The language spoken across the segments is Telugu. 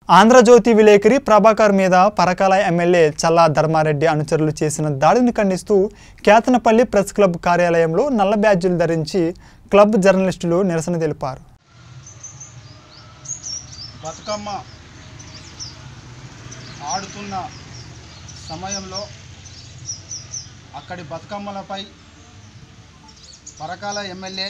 ఆంధ్రజ్యోతి విలేకరి ప్రభాకర్ మీద పరకాల ఎమ్మెల్యే చల్లా ధర్మారెడ్డి అనుచరులు చేసిన దాడిని ఖండిస్తూ కేతనపల్లి ప్రెస్ క్లబ్ కార్యాలయంలో నల్ల బ్యాడ్జీలు ధరించి క్లబ్ జర్నలిస్టులు నిరసన తెలిపారు బతుకమ్మ ఆడుతున్న సమయంలో అక్కడి బతుకమ్మలపై పరకాల ఎమ్మెల్యే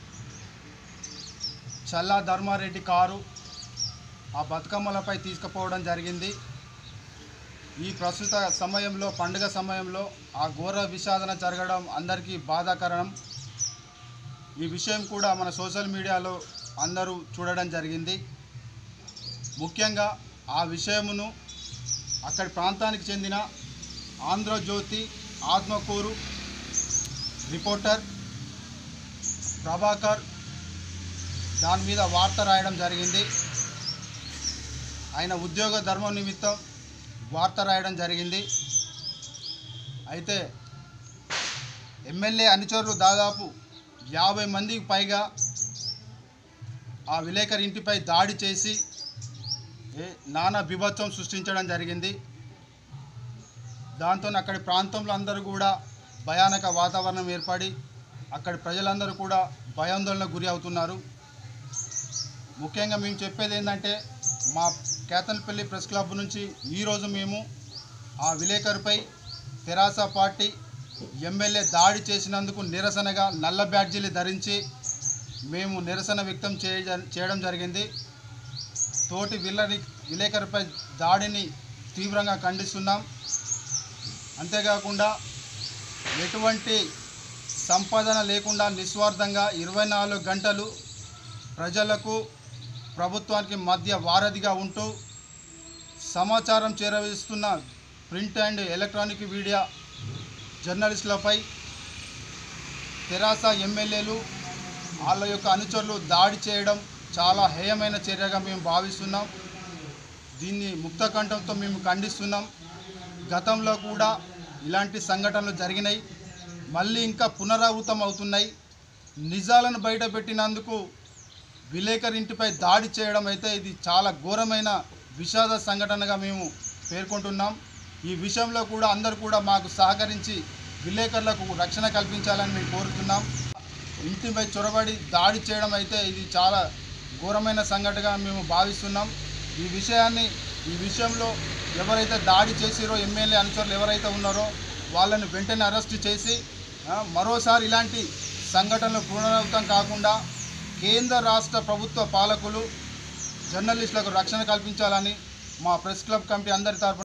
చల్లా ధర్మారెడ్డి కారు ఆ బతుకమ్మలపై తీసుకుపోవడం జరిగింది ఈ ప్రస్తుత సమయంలో పండుగ సమయంలో ఆ ఘోర విషాదన జరగడం అందరికీ బాధాకరణం ఈ విషయం కూడా మన సోషల్ మీడియాలో అందరూ చూడడం జరిగింది ముఖ్యంగా ఆ విషయమును అక్కడి ప్రాంతానికి చెందిన ఆంధ్రజ్యోతి ఆత్మకూరు రిపోర్టర్ ప్రభాకర్ దాని మీద వార్త రాయడం జరిగింది ఆయన ఉద్యోగ ధర్మం నిమిత్తం వార్త రాయడం జరిగింది అయితే ఎమ్మెల్యే అనుచరులు దాదాపు యాభై మందికి పైగా ఆ విలేకరి ఇంటిపై దాడి చేసి ఏ నానా బిభత్సం సృష్టించడం జరిగింది దాంతో అక్కడి ప్రాంతంలో అందరూ కూడా భయానక వాతావరణం ఏర్పడి అక్కడి ప్రజలందరూ కూడా భయాందోళనకు గురి అవుతున్నారు ముఖ్యంగా మేము చెప్పేది ఏంటంటే మా కేతన్పల్లి ప్రెస్ క్లబ్ నుంచి ఈరోజు మేము ఆ విలేకరుపై తెరాస పార్టీ ఎమ్మెల్యే దాడి చేసినందుకు నిరసనగా నల్ల బ్యాడ్జీలు ధరించి మేము నిరసన వ్యక్తం చేయ చేయడం జరిగింది తోటి విల్లని విలేకరుపై దాడిని తీవ్రంగా ఖండిస్తున్నాం అంతేకాకుండా ఎటువంటి సంపాదన లేకుండా నిస్వార్థంగా ఇరవై నాలుగు గంటలు ప్రజలకు ప్రభుత్వానికి మధ్య వారధిగా ఉంటూ సమాచారం చేరవేస్తున్న ప్రింట్ అండ్ ఎలక్ట్రానిక్ మీడియా జర్నలిస్టులపై తెరాస ఎమ్మెల్యేలు వాళ్ళ యొక్క అనుచరులు దాడి చేయడం చాలా హేయమైన చర్యగా మేము భావిస్తున్నాం దీన్ని ముక్తకంఠంతో మేము ఖండిస్తున్నాం గతంలో కూడా ఇలాంటి సంఘటనలు జరిగినాయి మళ్ళీ ఇంకా పునరావృతం అవుతున్నాయి నిజాలను బయటపెట్టినందుకు విలేకరి ఇంటిపై దాడి చేయడం అయితే ఇది చాలా ఘోరమైన విషాద సంఘటనగా మేము పేర్కొంటున్నాం ఈ విషయంలో కూడా అందరూ కూడా మాకు సహకరించి విలేకరులకు రక్షణ కల్పించాలని మేము కోరుతున్నాం ఇంటిపై చొరబడి దాడి చేయడం అయితే ఇది చాలా ఘోరమైన సంఘటనగా మేము భావిస్తున్నాం ఈ విషయాన్ని ఈ విషయంలో ఎవరైతే దాడి చేసిరో ఎమ్మెల్యే అనుచరులు ఎవరైతే ఉన్నారో వాళ్ళని వెంటనే అరెస్ట్ చేసి ఆ, మరోసారి ఇలాంటి సంఘటనలు పునరావృతం కాకుండా కేంద్ర రాష్ట్ర ప్రభుత్వ పాలకులు జర్నలిస్టులకు రక్షణ కల్పించాలని మా ప్రెస్ క్లబ్ కమిటీ అందరి తరపున